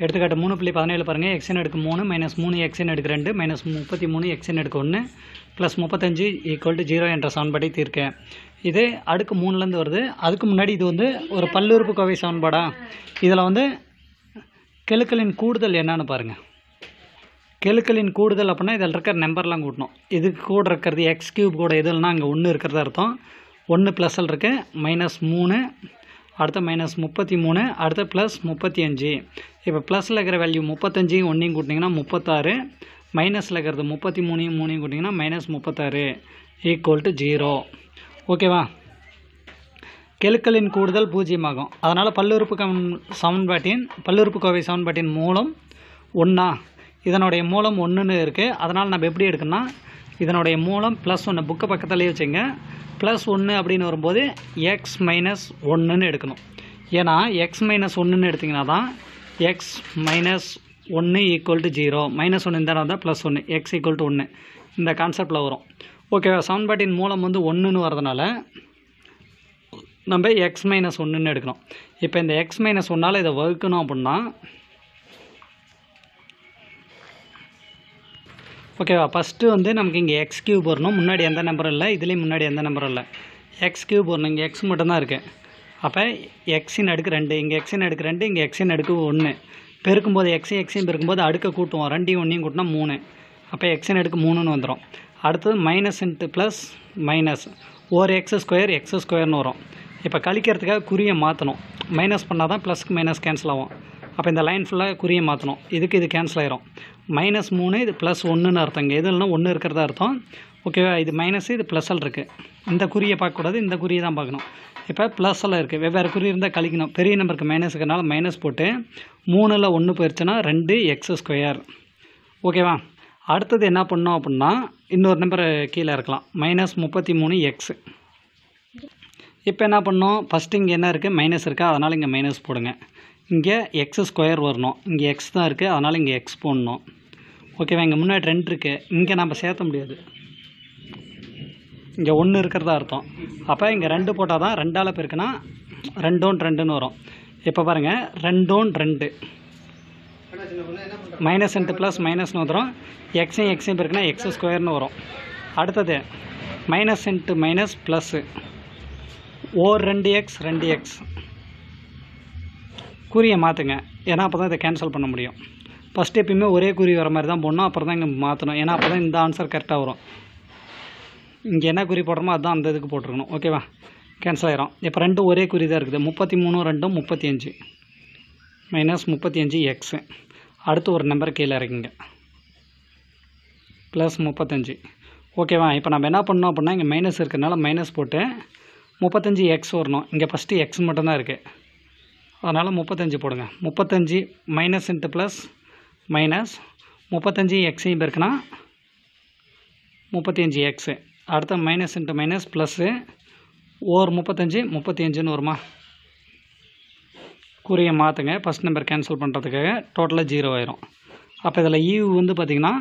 எடுத்துக்காட்டு மூணு புள்ளி பதினேழு பாருங்கள் எக்ஸின் எடுக்கு மூணு மைனஸ் மூணு எக்ஸின் எடுக்கு ரெண்டு மைனஸ் முப்பத்தி மூணு எக்ஸின் எடுக்கு ஒன்று ப்ளஸ் முப்பத்தஞ்சு ஈக்குவல் டு ஜீரோ என்ற சமன்பாட்டை தீர்க்க இது அடுக்கு மூணுலேருந்து வருது அதுக்கு முன்னாடி இது வந்து ஒரு பல்லுறுப்பு கோவை சமன்பாடா இதில் வந்து கெழுக்களின் கூடுதல் என்னன்னு பாருங்கள் கெழுக்களின் கூடுதல் அப்படின்னா இதில் இருக்கிற நம்பர்லாம் கூட்டணும் இதுக்கு கூட இருக்கிறது எக்ஸ் கியூப் கூட எதுலனா அங்கே ஒன்று இருக்கிறதா அர்த்தம் ஒன்று ப்ளஸில் இருக்கு மைனஸ் மூணு அடுத்து மைனஸ் முப்பத்தி மூணு அடுத்து ப்ளஸ் முப்பத்தி அஞ்சு இப்போ ப்ளஸில் இருக்கிற வேல்யூ முப்பத்தஞ்சையும் ஒன்றையும் கூட்டிங்கன்னா முப்பத்தாறு மைனஸில் இருக்கிறது முப்பத்தி மூணையும் மூணையும் கூட்டிங்கன்னா மைனஸ் முப்பத்தாறு ஈக்குவல் டு ஜீரோ ஓகேவா கெழுக்களின் கூடுதல் பூஜ்ஜியமாகும் அதனால் பல்லுறுப்பு கம் சமன்பாட்டின் பல்லுறுப்புக்கோவை சமன்பாட்டின் மூலம் ஒன்றா இதனுடைய மூலம் ஒன்றுன்னு இருக்குது அதனால் நம்ம எப்படி எடுக்கணும்னா இதனுடைய மூலம் ப்ளஸ் ஒன்று புக்கை பக்கத்துலேயே வச்சுங்க ப்ளஸ் ஒன்று அப்படின்னு வரும்போது எக்ஸ் மைனஸ் ஒன்றுன்னு எடுக்கணும் ஏன்னா எக்ஸ் மைனஸ் ஒன்றுன்னு எடுத்திங்கன்னா தான் எக்ஸ் மைனஸ் ஒன்று ஈக்குவல் டு ஜீரோ மைனஸ் ஒன்று இந்த வந்தால் ப்ளஸ் ஒன்று எக்ஸ் ஈக்குவல் டு ஒன்று இந்த கான்செப்டில் வரும் ஓகேவா சமன்பாட்டின் மூலம் வந்து ஒன்றுன்னு வரதுனால நம்ம எக்ஸ் மைனஸ் ஒன்றுன்னு எடுக்கணும் இப்போ இந்த எக்ஸ் மைனஸ் ஒன்றால் இதை வகுக்கணும் அப்படின்னா ஓகேவா ஃபஸ்ட்டு வந்து நமக்கு இங்கே எக்ஸ் கியூப் வரணும் முன்னாடி எந்த நம்பரும் இல்லை இதுலேயும் முன்னாடி எந்த நம்பரும் இல்லை எக்ஸ் கியூப் வரணும் இங்கே எக்ஸ் மட்டும்தான் இருக்குது அப்போ எக்ஸின் அடுக்கு ரெண்டு இங்கே எக்ஸின் அடுக்கு ரெண்டு இங்கே எக்ஸின் அடுக்கு ஒன்று பெருக்கும்போது எக்ஸையும் எக்ஸையும் பெருக்கும்போது அடுக்க கூட்டுவோம் ரெண்டையும் ஒன்றையும் கூட்டினா மூணு அப்போ எக்ஸின் அடுக்கு மூணுன்னு வந்துடும் அடுத்தது மைனஸ் இன்ட்டு ப்ளஸ் மைனஸ் ஒரு எக்ஸ் ஸ்கொயர் எக்ஸ் ஸ்கொயர்னு வரும் இப்போ கழிக்கிறதுக்காக குறியை மாற்றணும் மைனஸ் பண்ணால் தான் ப்ளஸ்க்கு மைனஸ் கேன்சல் ஆகும் அப்போ இந்த லைன் ஃபுல்லாக குறியை மாற்றணும் இதுக்கு இது கேன்சல் ஆயிரும் மைனஸ் மூணு இது ப்ளஸ் ஒன்றுன்னு அர்த்தம் இங்கே எதுலனா ஒன்று இருக்கிறதா அர்த்தம் ஓகேவா இது மைனஸ் இது ப்ளஸ்ஸில் இருக்குது இந்த குறியை பார்க்கக்கூடாது இந்த குறியை தான் பார்க்கணும் இப்போ ப்ளஸ்ஸில் இருக்குது வெவ்வேறு குறி இருந்தால் கழிக்கணும் பெரிய நம்பருக்கு மைனஸ் இருக்கிறனால மைனஸ் போட்டு மூணில் ஒன்று போயிடுச்சுன்னா ரெண்டு எக்ஸ் ஸ்கொயர் ஓகேவா அடுத்தது என்ன பண்ணோம் அப்படின்னா இன்னொரு நம்பர் கீழே இருக்கலாம் மைனஸ் முப்பத்தி மூணு எக்ஸ் இப்போ என்ன பண்ணோம் ஃபஸ்ட்டு இங்கே என்ன இருக்குது மைனஸ் இருக்கா அதனால் இங்கே மைனஸ் போடுங்க இங்கே எக்ஸ் ஸ்கொயர் வரணும் இங்கே எக்ஸ் தான் இருக்குது அதனால் இங்கே எக்ஸ் போடணும் ஓகேவா இங்கே முன்னாடி ரெண்டு இருக்குது இங்கே நம்ம சேர்த்த முடியாது இங்கே ஒன்று இருக்கிறதா அர்த்தம் அப்போ இங்கே ரெண்டு போட்டால் தான் ரெண்டால் பெருக்குனா ரெண்டோன் ரெண்டுன்னு வரும் இப்போ பாருங்கள் ரெண்டோன் ரெண்டு மைனஸ் இன்ட்டு ப்ளஸ் மைனஸ்னு வந்துடும் எக்ஸையும் எக்ஸையும் பெருக்குனா எக்ஸ் ஸ்கொயர்னு வரும் அடுத்தது மைனஸ் இன்ட்டு மைனஸ் ப்ளஸ்ஸு ஓர் ரெண்டு எக்ஸ் ரெண்டு எக்ஸ் குறியை மாற்றுங்க ஏன்னா அப்போ தான் இதை கேன்சல் பண்ண முடியும் ஃபஸ்ட்டு எப்பயுமே ஒரே குறி வர மாதிரி தான் போடணும் அப்புறம் தான் இங்கே மாற்றணும் ஏன்னா அப்போ தான் இந்த ஆன்சர் கரெக்டாக வரும் இங்கே என்ன குறி போடுறோமோ அதுதான் அந்த இதுக்கு போட்டிருக்கணும் ஓகேவா கேன்சல் ஆயிரும் இப்போ ரெண்டும் ஒரே குறி தான் இருக்குது முப்பத்தி மூணு ரெண்டும் முப்பத்தி அஞ்சு மைனஸ் முப்பத்தி அஞ்சு எக்ஸு அடுத்து ஒரு நம்பர் கீழே இருக்குங்க ப்ளஸ் முப்பத்தஞ்சு ஓகேவா இப்போ நம்ம என்ன பண்ணோம் அப்படின்னா இங்கே மைனஸ் இருக்கிறதுனால மைனஸ் போட்டு முப்பத்தஞ்சு எக்ஸ் வரணும் இங்கே ஃபஸ்ட்டு எக்ஸ் மட்டும்தான் இருக்குது அதனால் முப்பத்தஞ்சு போடுங்க முப்பத்தஞ்சு மைனஸ் இன்ட்டு ப்ளஸ் மைனஸ் முப்பத்தஞ்சு எக்ஸையும் பெருக்குனா முப்பத்தி அஞ்சு எக்ஸு அடுத்து மைனஸ் இன்ட்டு மைனஸ் ப்ளஸ்ஸு ஓர் முப்பத்தஞ்சு முப்பத்தி அஞ்சுன்னு வருமா குறியை மாற்றுங்க ஃபஸ்ட் நம்பர் கேன்சல் பண்ணுறதுக்காக டோட்டலாக ஜீரோ ஆயிரும் அப்போ இதில் ஈவு வந்து பார்த்திங்கன்னா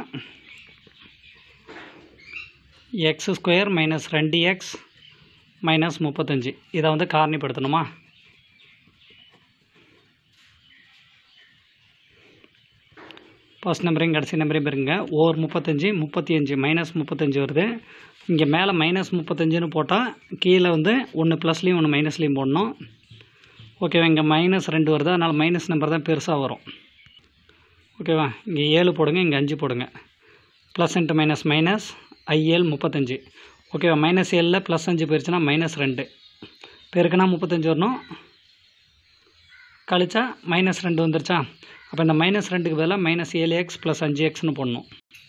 எக்ஸ் ஸ்கொயர் மைனஸ் ரெண்டு எக்ஸ் மைனஸ் முப்பத்தஞ்சு இதை வந்து காரணிப்படுத்தணுமா ஃபஸ்ட் நம்பரையும் கடைசி நம்பரையும் பாருங்க ஓர் முப்பத்தஞ்சு முப்பத்தி அஞ்சு மைனஸ் முப்பத்தஞ்சு வருது இங்கே மேலே மைனஸ் முப்பத்தஞ்சுன்னு போட்டால் கீழே வந்து ஒன்று ப்ளஸ்லேயும் ஒன்று மைனஸ்லேயும் போடணும் ஓகேவா இங்கே மைனஸ் ரெண்டு வருது அதனால் மைனஸ் நம்பர் தான் பெருசாக வரும் ஓகேவா இங்கே ஏழு போடுங்க இங்கே அஞ்சு போடுங்க ப்ளஸ் இன்ட்டு மைனஸ் மைனஸ் ஐஏழு முப்பத்தஞ்சு ஓகேவா மைனஸ் ஏழில் ப்ளஸ் அஞ்சு போயிருச்சுன்னா மைனஸ் ரெண்டு பெருக்குனா முப்பத்தஞ்சு வரணும் கழிச்சா மைனஸ் ரெண்டு வந்துருச்சா அப்போ இந்த மைனஸ் ரெண்டுக்கு பதிலாக மைனஸ் ஏழு எக்ஸ் ப்ளஸ் அஞ்சு எக்ஸ்னு போடணும்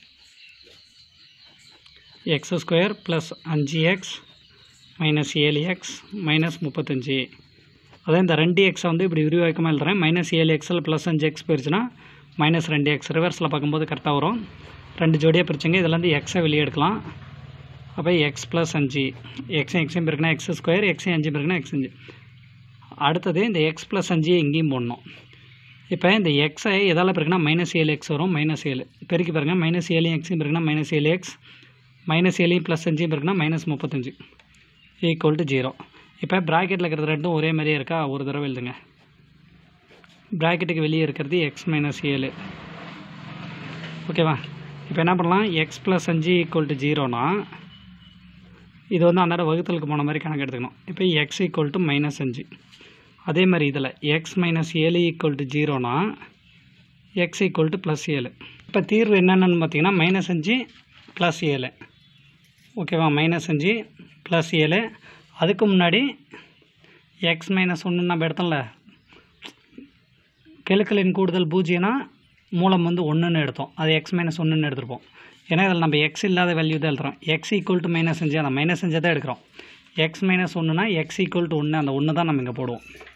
எக்ஸ் ஸ்கொயர் ப்ளஸ் அஞ்சு எக்ஸ் மைனஸ் ஏழு எக்ஸ் மைனஸ் முப்பத்தஞ்சு அதான் இந்த ரெண்டு எக்ஸை வந்து இப்படி விரிவாக்கமாக எழுதுறேன் மைனஸ் ஏழு எக்ஸில் ப்ளஸ் அஞ்சு எக்ஸ் போயிருச்சுன்னா மைனஸ் ரெண்டு எக்ஸ் ரிவர்ஸில் பார்க்கும்போது கரெக்டாக வரும் ரெண்டு ஜோடியாக பிரிச்சுங்க இதுலேருந்து எக்ஸை வெளியே எடுக்கலாம் அப்போ எக்ஸ் ப்ளஸ் அஞ்சு எக்ஸையும் எக்ஸையும் பிறகுனா எக்ஸ் ஸ்கொயர் எக்ஸையும் அஞ்சு பிறகுனா எக்ஸ் அஞ்சு அடுத்தது இந்த எக்ஸ் ப்ளஸ் அஞ்சு எங்கேயும் போடணும் இப்போ இந்த எக்ஸை எதால் பிறகுனா மைனஸ் ஏழு எக்ஸ் வரும் மைனஸ் ஏழு பெருக்கி பாருங்க மைனஸ் ஏழு எக்ஸையும் பிறகுனா மைனஸ் ஏழு எக்ஸ் மைனஸ் ஏழையும் ப்ளஸ் அஞ்சையும் பிறகுனா மைனஸ் முப்பத்தஞ்சு ஈக்குவல் டு ஜீரோ இப்போ ப்ராக்கெட்டில் இருக்கிறது ரெண்டும் ஒரே மாதிரியே இருக்கா ஒரு தடவை எழுதுங்க ப்ராக்கெட்டுக்கு வெளியே இருக்கிறது எக்ஸ் மைனஸ் ஏழு ஓகேவா இப்போ என்ன பண்ணலாம் எக்ஸ் ப்ளஸ் அஞ்சு ஈக்குவல் டு ஜீரோனா இது வந்து அந்நேரம் வகுத்தலுக்கு போன மாதிரி கணக்கு எடுத்துக்கணும் இப்போ எக்ஸ் ஈக்குவல் டு மைனஸ் அஞ்சு அதே மாதிரி இதில் எக்ஸ் மைனஸ் ஏழு ஈக்குவல் டு ஜீரோனா எக்ஸ் ஈக்குவல் டு ப்ளஸ் ஏழு இப்போ தீர்வு என்னென்னு பார்த்தீங்கன்னா மைனஸ் அஞ்சு ப்ளஸ் ஏழு ஓகேவா மைனஸ் அஞ்சு ப்ளஸ் ஏழு அதுக்கு முன்னாடி எக்ஸ் மைனஸ் ஒன்று நம்ம எடுத்தோம்ல கெழுக்களின் கூடுதல் பூஜ்ஜியம்னா மூலம் வந்து ஒன்றுன்னு எடுத்தோம் அது எக்ஸ் மைனஸ் ஒன்றுன்னு எடுத்திருப்போம் ஏன்னா இதில் நம்ம எக்ஸ் இல்லாத வேல்யூ தான் எழுதுறோம் எக்ஸ் ஈக்குவல் டு மைனஸ் அஞ்சு அந்த மைனஸ் அஞ்சை தான் எடுக்கிறோம் எக்ஸ் மைனஸ் ஒன்றுனா எக்ஸ் ஈக்குவல் டு ஒன்று அந்த ஒன்று தான் நம்ம இங்கே போடுவோம்